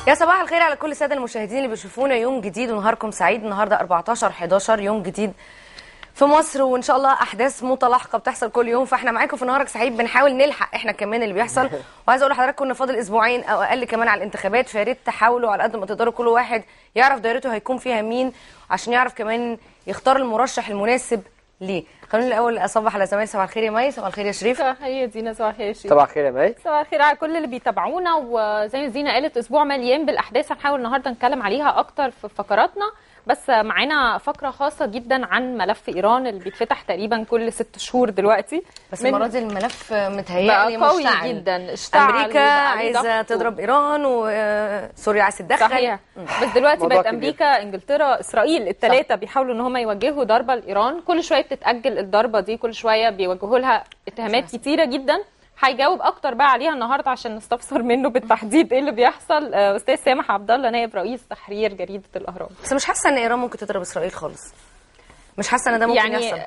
يا صباح الخير على كل الساده المشاهدين اللي بيشوفونا يوم جديد ونهاركم سعيد النهارده 14 11 يوم جديد في مصر وان شاء الله احداث متلاحقه بتحصل كل يوم فاحنا معاكم في نهارك سعيد بنحاول نلحق احنا كمان اللي بيحصل وعايزه اقول لحضراتكم ان فاضل اسبوعين او اقل كمان على الانتخابات فيا ريت تحاولوا على قد ما تقدروا كل واحد يعرف دايرته هيكون فيها مين عشان يعرف كمان يختار المرشح المناسب ليه خلوني الاول اصبح على زمايلي صباح الخير يا مي صباح الخير يا شريف صباح الخير يا دينا صباح الخير يا شيخ صباح الخير يا مي صباح الخير على كل اللي بيتابعونا وزي ما زينة قالت اسبوع مليان بالاحداث هنحاول النهارده نتكلم عليها اكتر في فقراتنا بس معانا فقره خاصه جدا عن ملف ايران اللي بيتفتح تقريبا كل ست شهور دلوقتي بس من- المره دي الملف متهيألي بقى قوي مشتعل. جدا اشتعل امريكا وبقى عليه عايزه ضغط. تضرب ايران وسوريا عايزه تدخل صحيح بس دلوقتي موضوع بقت كبير. امريكا انجلترا اسرائيل الثلاثه بيحاولوا ان هم يوجهوا ضربه لايران كل شويه بتتاجل الضربه دي كل شويه بيوجهوا لها اتهامات كتيره جدا هيجاوب اكتر بقى عليها النهارده عشان نستفسر منه بالتحديد ايه اللي بيحصل آه، استاذ سامح عبد الله نائب رئيس تحرير جريده الاهرام بس مش حاسه ان ايران ممكن تضرب اسرائيل خالص مش حاسه ان ده ممكن يعني يحصل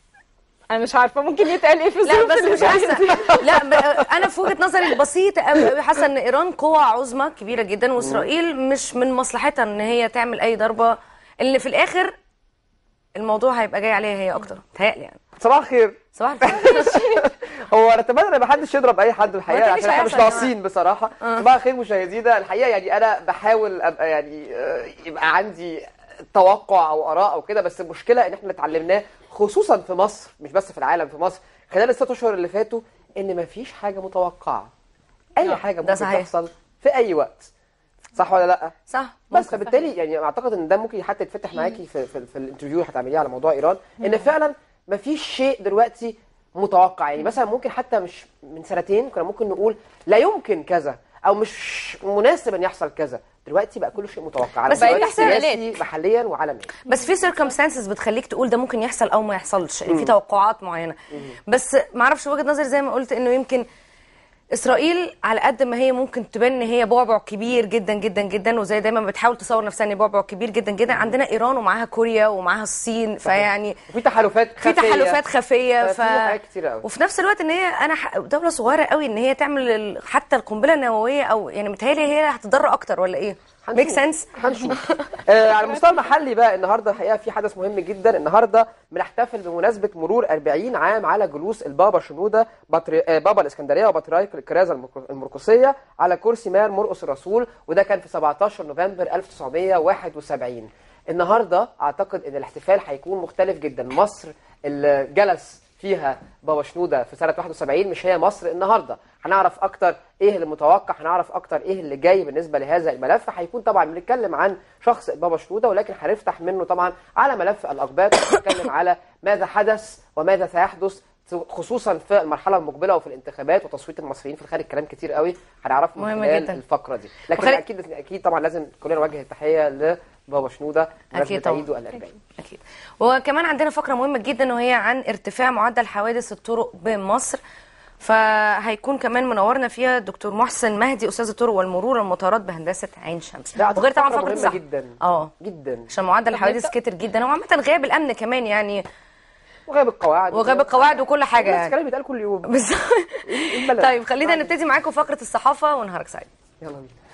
انا مش عارفه ممكن يتقال ايه في لا الظروف بس اللي مش زي حاسه دي. لا ب... انا في وجهه نظري البسيطه قوي قوي حاسه ان ايران قوه عظمى كبيره جدا واسرائيل مش من مصلحتها ان هي تعمل اي ضربه اللي في الاخر الموضوع هيبقى جاي عليها هي اكتر متهيألي يعني صباح الخير صباح الفل هو انا اتمنى ان محدش يضرب اي حد ما الحقيقه تقوليش عشان احنا مش هيحصل يا ناقصين بصراحه صباح الخير مشاهدينا الحقيقه يعني انا بحاول ابقى يعني آه، يبقى عندي توقع او اراء او كده بس المشكله ان احنا اتعلمناه خصوصا في مصر مش بس في العالم في مصر خلال الست اشهر اللي فاتوا ان مفيش حاجه متوقعه اي آه، حاجه ده ممكن صحيح. تحصل في اي وقت صح ولا لا صح بس ممكن. فبالتالي يعني اعتقد ان ده ممكن حتى يتفتح معاكي في في, في الانترفيو اللي هتعمليه على موضوع ايران ان فعلا مفيش شيء دلوقتي متوقع يعني مثلا ممكن حتى مش من سنتين كنا ممكن نقول لا يمكن كذا او مش مناسب ان يحصل كذا دلوقتي بقى كل شيء متوقع على بس بقت المستوى احتمالات. السياسي محليا وعالميا بس في circumstances بتخليك تقول ده ممكن يحصل او ما يحصلش يعني في توقعات معينه بس ما اعرفش وجهه نظري زي ما قلت انه يمكن اسرائيل على قد ما هي ممكن تبان ان هي بعبع كبير جدا جدا جدا وزي دايما بتحاول تصور نفسها ان هي بعبع كبير جدا جدا عندنا ايران ومعاها كوريا ومعاها الصين فيعني وفي تحالفات في خفية. تحالفات خفيه ففي حاجات كتير قوي. وفي نفس الوقت ان هي انا ح... دوله صغيره قوي ان هي تعمل ال... حتى القنبله النوويه او يعني متهيألي هي هتضر اكتر ولا ايه؟ ميك سنس هنشوف آه على المستوى المحلي بقى النهارده الحقيقه في حدث مهم جدا النهارده بنحتفل بمناسبه مرور 40 عام على جلوس البابا شنوده بطري... آه بابا الاسكندريه وبطريرك الكرازه المرك- المرقسيه على كرسي مار مرقس الرسول وده كان في 17 نوفمبر 1971 النهارده اعتقد ان الاحتفال هيكون مختلف جدا مصر اللي جلس فيها بابا شنوده في سنه 71 مش هي مصر النهارده هنعرف اكتر ايه اللي متوقع هنعرف اكتر ايه اللي جاي بالنسبه لهذا الملف هيكون طبعا بنتكلم عن شخص بابا شنوده ولكن هنفتح منه طبعا على ملف الاقباط ونتكلم على ماذا حدث وماذا سيحدث خصوصا في المرحله المقبله وفي الانتخابات وتصويت المصريين في الخارج كلام كتير قوي هنعرفه من مهمة خلال جدا. الفقره دي لكن وخلي- اكيد اكيد طبعا لازم كلنا نوجه التحيه لبابا شنوده أكيد طبعا. عيده الأربعين اكيد وكمان عندنا فقره مهمه جدا وهي عن ارتفاع معدل حوادث الطرق بمصر فهيكون كمان منورنا فيها الدكتور محسن مهدي استاذ الطرق والمرور والمطارات بهندسه عين شمس لا، أعتقد وغير طبعا فقرة فقره مهمة الصحه جدا. اه جدا عشان معدل الحوادث نبدأ؟ كتر جدا وعامه غياب الامن كمان يعني وغاب القواعد وغاب القواعد وكل حاجه نفس يعني الكلام بيتقال كل يوم بس إيه الملل؟ طيب خلينا نبتدي معاكم فقره الصحافه ونهارك سعيد يلا بينا